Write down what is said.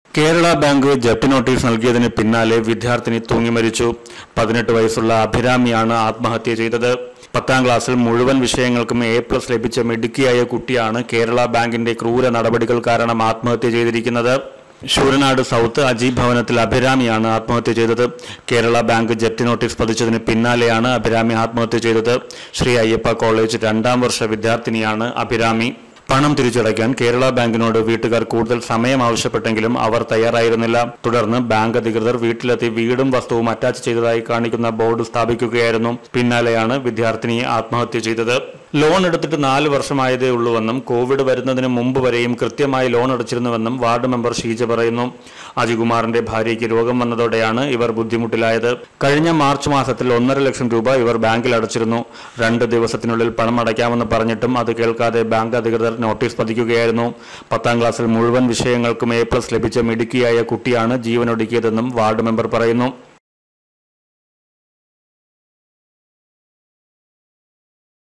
Kerala bank ജപ്തി notice നൽകിയതിന് പിന്നാലെ വിദ്യാർത്ഥിനി തൂങ്ങി മരിച്ചു പതിനെട്ട് വയസ്സുള്ള അഭിരാമിയാണ് ആത്മഹത്യ ചെയ്തത് പത്താം ക്ലാസ്സിൽ മുഴുവൻ വിഷയങ്ങൾക്കും എ പ്ലസ് ലഭിച്ച മിടുക്കിയായ കുട്ടിയാണ് കേരള ബാങ്കിന്റെ ക്രൂര നടപടികൾ കാരണം ആത്മഹത്യ ചെയ്തിരിക്കുന്നത് ശൂരനാട് സൗത്ത് അജീബ് ഭവനത്തിൽ അഭിരാമിയാണ് ആത്മഹത്യ ചെയ്തത് കേരള ബാങ്ക് ജപ്തി നോട്ടീസ് പതിച്ചതിന് പിന്നാലെയാണ് അഭിരാമി ആത്മഹത്യ ചെയ്തത് ശ്രീ അയ്യപ്പ കോളേജ് രണ്ടാം വർഷ വിദ്യാർത്ഥിനിയാണ് അഭിരാമി പണം തിരിച്ചടയ്ക്കാൻ കേരള ബാങ്കിനോട് വീട്ടുകാർ കൂടുതൽ സമയം ആവശ്യപ്പെട്ടെങ്കിലും അവർ തയ്യാറായിരുന്നില്ല തുടർന്ന് ബാങ്ക് അധികൃതർ വീട്ടിലെത്തി വീടും വസ്തുവും അറ്റാച്ച് ചെയ്തതായി കാണിക്കുന്ന ബോർഡ് സ്ഥാപിക്കുകയായിരുന്നു പിന്നാലെയാണ് വിദ്യാർത്ഥിനി ആത്മഹത്യ ചെയ്തത് ലോൺ എടുത്തിട്ട് നാല് വർഷമായതേ ഉള്ളൂവെന്നും കോവിഡ് വരുന്നതിന് മുമ്പ് വരെയും കൃത്യമായി ലോൺ അടച്ചിരുന്നുവെന്നും വാർഡ് മെമ്പർ ഷീജ പറയുന്നു അജികുമാറിന്റെ ഭാര്യയ്ക്ക് രോഗം വന്നതോടെയാണ് ഇവർ ബുദ്ധിമുട്ടിലായത് കഴിഞ്ഞ മാർച്ച് മാസത്തിൽ ഒന്നര ലക്ഷം രൂപ ഇവർ ബാങ്കിൽ അടച്ചിരുന്നു രണ്ട് ദിവസത്തിനുള്ളിൽ പണം അടയ്ക്കാമെന്ന് പറഞ്ഞിട്ടും അത് കേൾക്കാതെ ബാങ്ക് അധികൃതർ നോട്ടീസ് പതിക്കുകയായിരുന്നു പത്താം ക്ലാസ്സിൽ മുഴുവൻ വിഷയങ്ങൾക്കും എ പ്ലസ് ലഭിച്ച മിടുക്കിയായ കുട്ടിയാണ് ജീവനൊടുക്കിയതെന്നും വാർഡ് മെമ്പർ പറയുന്നു